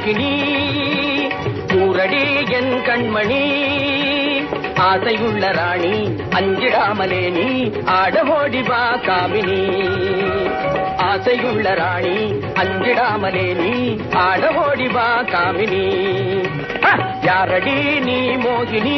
மோகினி கூரடி என் கண்மணி ஆசையுள்ள ராணி அஞ்சிடாமலே நீ ஆட ஓடி வா காமினி ஆசையுள்ள ராணி அஞ்சிடாமலே நீ ஆட ஓடி வா காமினி ஹ! யாரடி நீ மோகினி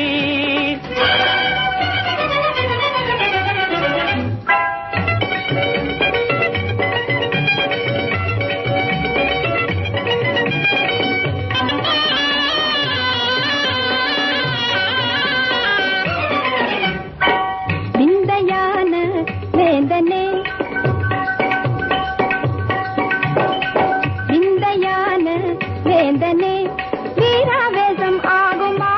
விந்தையான வேந்தனே விந்தையான வேந்தனே வீராவேசம் ஆகுமா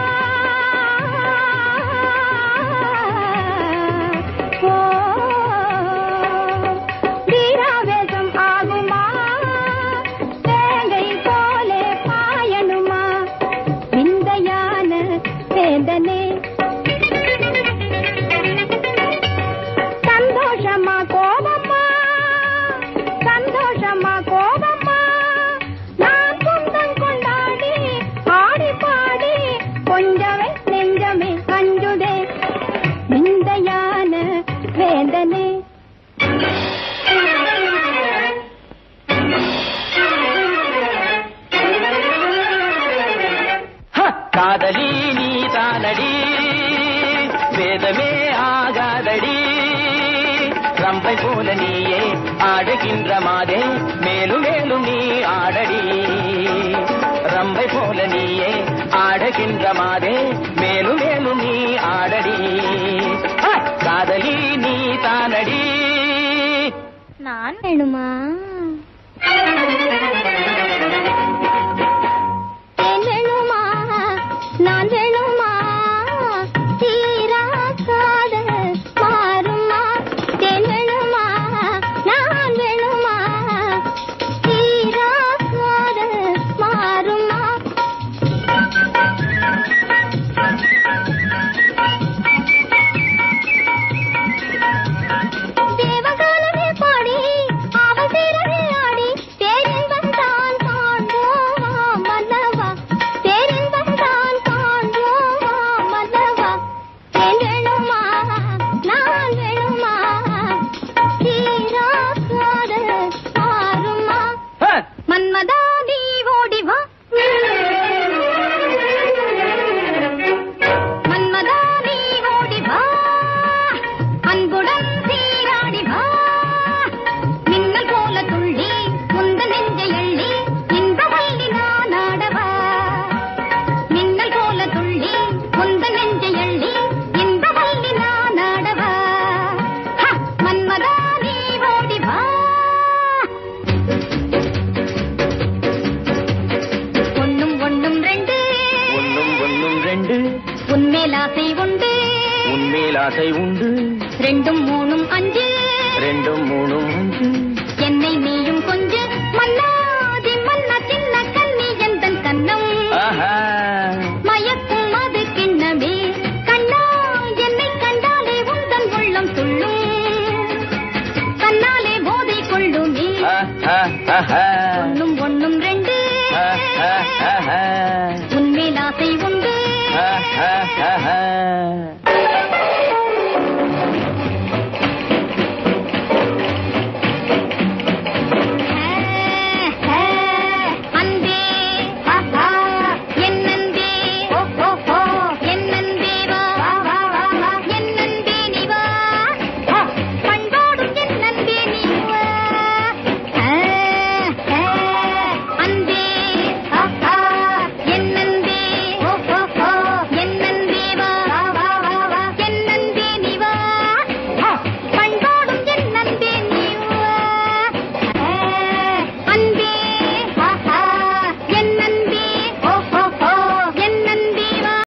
ஓ, வீராவேசம் ஆகுமா வேங்கை போலே பாயணுமா விந்தையான வேந்தனே சந்தோஷமா கோபமா சந்தோஷமா கோபமா நான் சொந்தம் கொண்டாடி ஆடி பாடி கொஞ்சமே நெஞ்சமே அஞ்சுதே நிந்தையான வேதனை ஹ! காதலி நீ தானடி வேதமே ஆகாதடி ரம்பை போல நீயே ஆடுகின்ற மாதே மேலும் மேலும் நீ ஆடடி ரம்பை போல நீயே ஆடுகின்ற மாதே மேலும் மேலும் நீ ஆடடி ஹ! காதலி நீ தானடி நான் வேணுமா தேன் வேணுமா நான் வேணுமா தீரா காதல் மாறுமா தேன் வேணுமா நான் வேணுமா தீரா காதல் மாறுமா தேவகானமே பாடி அவள் தீரவே ஆடி பேரின்பம் தான் காண்போமா மன்னவா பேரின்பம் தான் காண்போமா மன்னவா தேன் வேணுமா நான் வேணுமா தீரா காதல் மாறுமா ஹ! மன்மதா நீ ஓடி வா மன்மதா நீ ஓடி வா அன்புடன் சீராடி வா மின்னல் போல துள்ளி முந்த நெஞ்சை எள்ளி இந்த வள்ளி நான் ஆடவா மின்னல் போல துள்ளி முந்த நெஞ்சை எள்ளி இந்த வள்ளி நான் ஆடவா ஹ! மன்மதா நீ ஓடி வா ஒண்ணும் ஒண்ணும் ரெண்டு ஒன்னும் ஒன்னும் ரெண்டு உன்மேல் ஆசை உண்டு உன்மேல் ஆசை உண்டு ரெண்டும் மூணும் அஞ்சு ரெண்டும் மூணும் அஞ்சு என்னை நீயும் கொஞ்சு மன்னாதி மன்னா சின்ன கண்ணி எந்தன் கண்ணம் ஆஹா மயக்கும் அது கிண்ணமே கண்ணா என்னை கண்டாலே உந்தன் உள்ளம் துள்ளும் கண்ணாலே போதை கொள்ளுமே ஆஹா ஒண்ணும் ஒண்ணும் ரெண்டு ஆஹா உன்மேல் ஆசை உண்டு ஆஹா